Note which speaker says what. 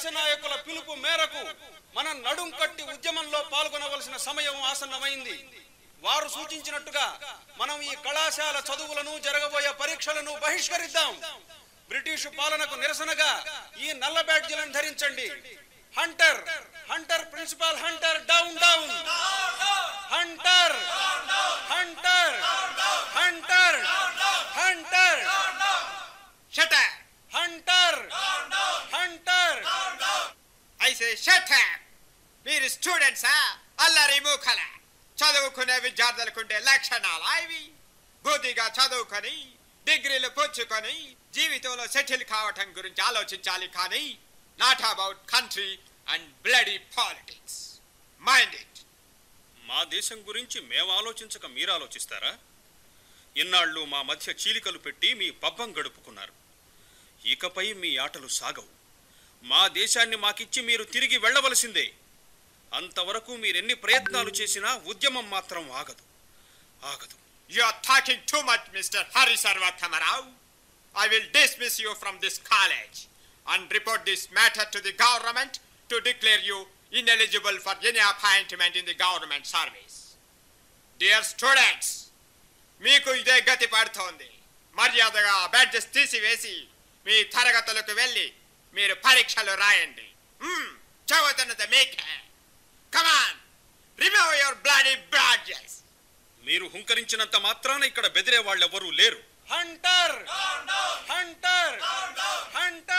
Speaker 1: నాయకుల పిలుపు మేరకు మనం నడుం కట్టి ఉద్యమంలో పాల్గొనవలసిన సమయం ఆసన్నమైంది వారు సూచించినట్టుగా మనం ఈ కళాశాల చదువులను జరగబోయే పరీక్షలను బహిష్కరిద్దాం బ్రిటిష్ పాలనకు నిరసనగా ఈ నల్ల బ్యాడ్జీలను ధరించండి hunter hunter principal hunter down down hunter hunter hunter hunter
Speaker 2: Shut up!
Speaker 1: Hunter hunter
Speaker 2: I say shut up! మీరు స్టూడెంట్సా అల్లరి మూకల చదువుకునే విద్యార్థులకుండే లక్షణాలు ఇవి బుద్ధిగా చదువుకొని డిగ్రీలు పుచ్చుకొని జీవితంలో సెటిల్ కావటం గురించి ఆలోచించాలి కానీ not about country and bloody politics mind it
Speaker 1: మా దేశం గురించి మేము ఆలోచించక మీరు ఆలోచిస్తారా ఇన్నాళ్ళు మా మధ్య చీలికలు పెట్టి మీ పబ్బం గడుపుకున్నారు ఇకపై మీ ఆటలు సాగవు మా దేశాన్ని మాకిచ్చి మీరు తిరిగి వెళ్ళవలసిందే అంతవరకు మీరెన్ని ప్రయత్నాలు చేసినా ఉద్యమం మాత్రం ఆగదు ఆగదు
Speaker 2: You are talking too much, Mr. Hari Sarvathamarao. I will dismiss you from this college and report this matter to the government to declare you ineligible for any appointment in the government service. Dear students, మీకు ఇదే గతి పడుతోంది మర్యాదగా badges తీసివేసి మీ తరగతులకు వెళ్ళి మీరు పరీక్షలు రాయండి చదువుతున్నది మీకే come on remove your bloody badges
Speaker 1: మీరు హుంకరించినంత మాత్రాన ఇక్కడ బెదిరే వాళ్ళెవ్వరూ లేరు హంటర్ హంటర్ హంటర్